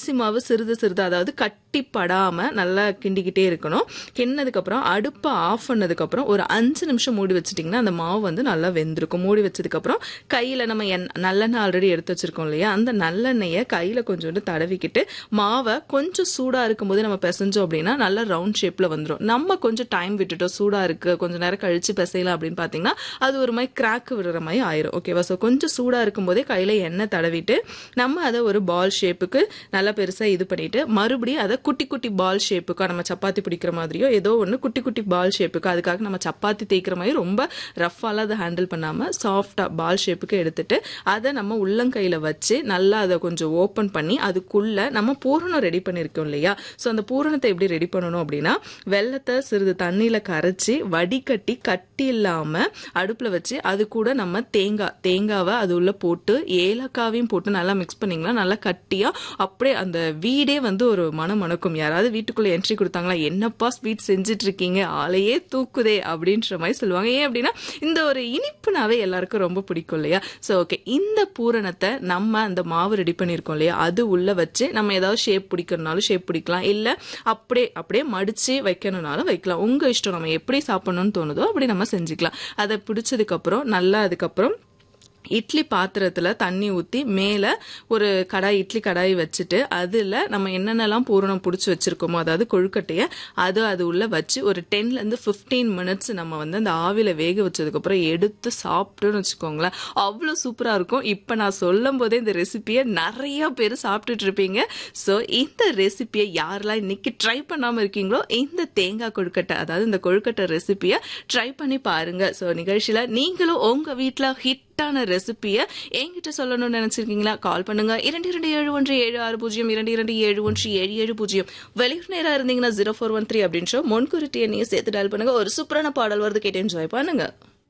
அரிசி மாவு சிறிது சிறிது அதாவது கட்டிப்படாம நல்லா கிண்டிக்கிட்டே இருக்கணும் கிண்ணதுக்கு அப்புறம் அடுப்பை ஆஃப் பண்ணதுக்கு அப்புறம் ஒரு அஞ்சு நிமிஷம் மூடி வச்சிட்டிங்கன்னா அந்த மாவு வந்து நல்லா வெந்திருக்கும் மூடி வச்சதுக்கு அப்புறம் கையில நம்ம எண் நல்லெண்ணெய் ஆல்ரெடி எடுத்து வச்சிருக்கோம் இல்லையா அந்த நல்லெண்ணெயை கையில கொஞ்சோண்டு தடவிக்கிட்டு மாவை கொஞ்சம் சூடா இருக்கும்போது நம்ம பிசைஞ்சோம் அப்படின்னா நல்லா ரவுண்ட் ஷேப்ல வந்துடும் நம்ம கொஞ்சம் டைம் விட்டுட்டோம் சூடா இருக்கு கொஞ்சம் நேரம் கழிச்சு பிசையலாம் அப்படின்னு பாத்தீங்கன்னா அது ஒரு மாதிரி கிராக் விடுற மாதிரி ஆயிரும் ஓகேவா ஸோ கொஞ்சம் சூடா இருக்கும்போதே கையில எண்ணெய் தடவிட்டு நம்ம அதை ஒரு பால் ஷேப்புக்கு நல்லா பெருசா இது பண்ணிட்டு மறுபடியும் அதை குட்டி குட்டி பால் ஷேப்புக்கா நம்ம சப்பாத்தி பிடிக்கிற மாதிரியோ ஏதோ ஒன்று குட்டி குட்டி பால் ஷேப்புக்கு அதுக்காக நம்ம சப்பாத்தி தேய்க்கிற மாதிரி ரொம்ப ரஃபாலாம் அதை ஹேண்டில் பண்ணாம சாஃப்டா பால் ஷேப்புக்கு எடுத்துட்டு அதை நம்ம உள்ளங்கையில வச்சு நல்லா அதை கொஞ்சம் ஓப்பன் பண்ணி அதுக்குள்ள நம்ம பூரணம் ரெடி பண்ணியிருக்கோம் இல்லையா ஸோ அந்த பூரணத்தை எப்படி ரெடி பண்ணணும் அப்படின்னா வெள்ளத்தை சிறிது தண்ணியில கரைச்சி வடிகட்டி கட்டி இல்லாம அடுப்புல வச்சு அது கூட நம்ம தேங்காய் தேங்காவை அது உள்ள போட்டு ஏலக்காவையும் போட்டு நல்லா மிக்ஸ் பண்ணீங்கன்னா நல்லா கட்டியா அப்படியே அந்த வீடே வந்து ஒரு மனம் மணக்கும் யாராவது வீட்டுக்குள்ள என்ட்ரி கொடுத்தாங்களா என்னப்பா ஸ்வீட் செஞ்சுட்டு இருக்கீங்க ஆளையே தூக்குதே அப்படின்ற மாதிரி சொல்லுவாங்க ஏன் அப்படின்னா இந்த ஒரு இனிப்புனாவே எல்லாருக்கும் ரொம்ப பிடிக்கும் இல்லையா ஸோ ஓகே இந்த பூரணத்தை நம்ம அந்த மாவு ரெடி பண்ணியிருக்கோம் இல்லையா அது உள்ள வச்சு நம்ம ஏதாவது ஷேப் பிடிக்கணும்னாலும் ஷேப் பிடிக்கலாம் இல்லை அப்படியே அப்படியே மடிச்சு வைக்கணும்னாலும் வைக்கலாம் உங்க இஷ்டம் நம்ம எப்படி சாப்பிடணும்னு தோணுதோ அப்படி நம்ம செஞ்சுக்கலாம் அதை பிடிச்சதுக்கு அப்புறம் நல்லா அதுக்கப்புறம் இட்லி பாத்திரத்துல தண்ணி ஊத்தி மேல ஒரு கடாய் இட்லி கடாய் வச்சுட்டு அதுல நம்ம என்னென்னலாம் பூரணம் பிடிச்சி வச்சிருக்கோமோ அதாவது கொழுக்கட்டைய அது அது உள்ள வச்சு ஒரு டென்ல இருந்து பிப்டீன் மினிட்ஸ் நம்ம வந்து அந்த ஆவில வேக வச்சதுக்கு அப்புறம் எடுத்து சாப்பிட்டோம்னு வச்சுக்கோங்களேன் அவ்வளவு சூப்பரா இருக்கும் இப்ப நான் சொல்லும் போதே இந்த ரெசிபியை நிறைய பேர் சாப்பிட்டுட்டு இருப்பீங்க ஸோ இந்த ரெசிபியை யாரெல்லாம் இன்னைக்கு ட்ரை பண்ணாம இருக்கீங்களோ இந்த தேங்காய் கொழுக்கட்டை அதாவது இந்த கொழுக்கட்டை ரெசிபியை ட்ரை பண்ணி பாருங்க ஸோ நிகழ்ச்சியில நீங்களும் உங்க வீட்டில் ஹிட் கரெக்டான ரெசிபியை என்கிட்ட சொல்லணும்னு நினைச்சிருக்கீங்களா கால் பண்ணுங்க இரண்டு இரண்டு ஏழு ஒன்று ஏழு ஆறு பூஜ்ஜியம் இரண்டு இரண்டு ஏழு ஒன்று ஏழு ஏழு பூஜ்ஜியம் வெளியூர் நேரா இருந்தீங்கன்னா ஜீரோ ஃபோர் ஒன் த்ரீ அப்படின்ற முன்குறிட்டி எண்ணையை சேர்த்து டயல் பண்ணுங்க ஒரு சூப்பரான பாடல் வருது கேட்டு என்ஜாய் பண்ணுங்க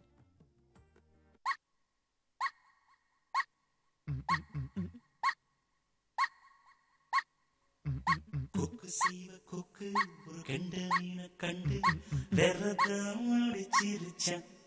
கொக்கு செய்வ கொக்கு ஒரு கெண்ட மீனை கண்டு விரதம் அடிச்சிருச்சான்